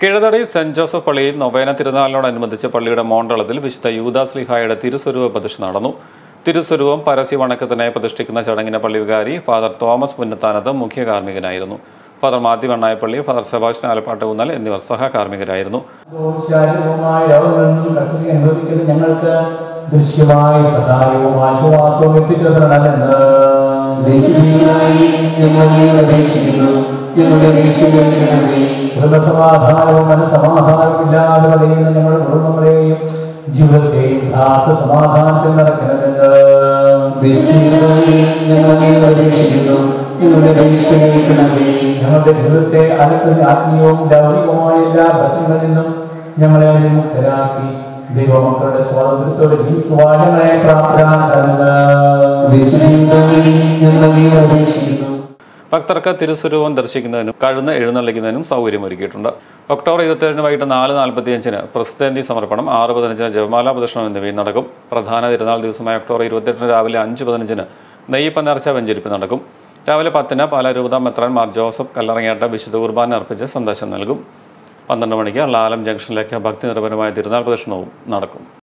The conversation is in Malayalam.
കീഴതടി സെന്റ് ജോസഫ് പള്ളിയിൽ നൊവേന തിരുനാളിനോടനുബന്ധിച്ച് പള്ളിയുടെ മോണ്ടളത്തിൽ വിശുദ്ധ യൂദാസ് ലിഹായുടെ തിരുസ്വരൂപ പ്രതിഷ്ഠ നടന്നു തിരുസ്വരൂപം പരസ്യ വണക്കത്തിനായി പ്രതിഷ്ഠിക്കുന്ന ചടങ്ങിന് പള്ളി വികാരി ഫാദർ തോമസ് പുന്നത്താനത്ത് മുഖ്യ കാർമ്മികനായിരുന്നു father Mathew Vannayappally father Sebastian Alappat ഊന്നൽ എന്നിവർ സഹകാർമ്മികരായിരുന്നു ശാരീരികവുമായ രോഗങ്ങളിൽ നിന്നും കഷ്ടത അനുഭവിക്കുന്ന ഞങ്ങൾക്ക് ദൃശ്യമായ സഹായവും ആശ്വാസവും എത്തിച്ചു തരണമെന്ന് ദൈവമേ, ഞങ്ങളെ അപേക്ഷിക്കുന്നു ഞങ്ങളുടെ രക്ഷകരണമേ സമാധാനവും മനസ്സമാധാനവും ഇല്ലാതെ വലയുന്ന ഞങ്ങളുടെ കുടുംബങ്ങളെയും ജീവിതത്തെയും യഥാർത്ഥ സമാധാനത്തിൽ നടക്കണമെന്ന് ദൈവമേ, ഞങ്ങളെ അപേക്ഷിക്കുന്നു ഞങ്ങളുടെ രക്ഷകരണമേ ഞങ്ങളുടെ ജീവിതത്തെ അലക്കുന്ന ആത്മീയവും ലൗകികവുമായ എല്ലാ പ്രശ്നങ്ങളിൽ നിന്നും ഞങ്ങളെ വിമുക്തരാക്കി ദൈവമക്കളുടെ സ്വാതന്ത്ര്യത്തോടെ ജീവിക്കുവാൻ ഞങ്ങളെ പ്രാപ്തരാക്കണമെന്ന് ദൈവമേ, ഞങ്ങളെ അപേക്ഷിക്കുന്നു ഭക്തർക്ക് തിരുസ്വരൂപം ദർശിക്കുന്നതിനും കഴുന്ന് എഴുന്നള്ളിക്കുന്നതിനും സൗകര്യമൊരുക്കിയിട്ടുണ്ട് ഒക്ടോബർ ഇരുപത്തിയേഴിന് വൈകിട്ട് നാല് നാൽപ്പത്തിയഞ്ചിന് പ്രസിദ്ധേന്തി സമർപ്പണം ആറ് പതിനഞ്ചിന് ജപമാല പ്രദർശനം എന്നിവയും നടക്കും പ്രധാന തിരുനാൾ ദിവസമായ ഒക്ടോബർ ഇരുപത്തിയെട്ടിന് രാവിലെ അഞ്ച് പതിനഞ്ചിന് നെയ്യപ്പ നേർച്ച വെഞ്ചരിപ്പ് നടക്കും രാവിലെ പത്തിന് പാലാരൂപത മെത്രാൻ മാർ ജോസഫ് കല്ലറങ്ങേട്ട വിശുദ്ധ കുർബാന അർപ്പിച്ച് സന്ദേശം നൽകും പന്ത്രണ്ട് മണിക്ക് ലാലം ജംഗ്ഷനിലേക്ക് ഭക്തി നിർഭരമായ തിരുനാൾ പ്രദർശനവും നടക്കും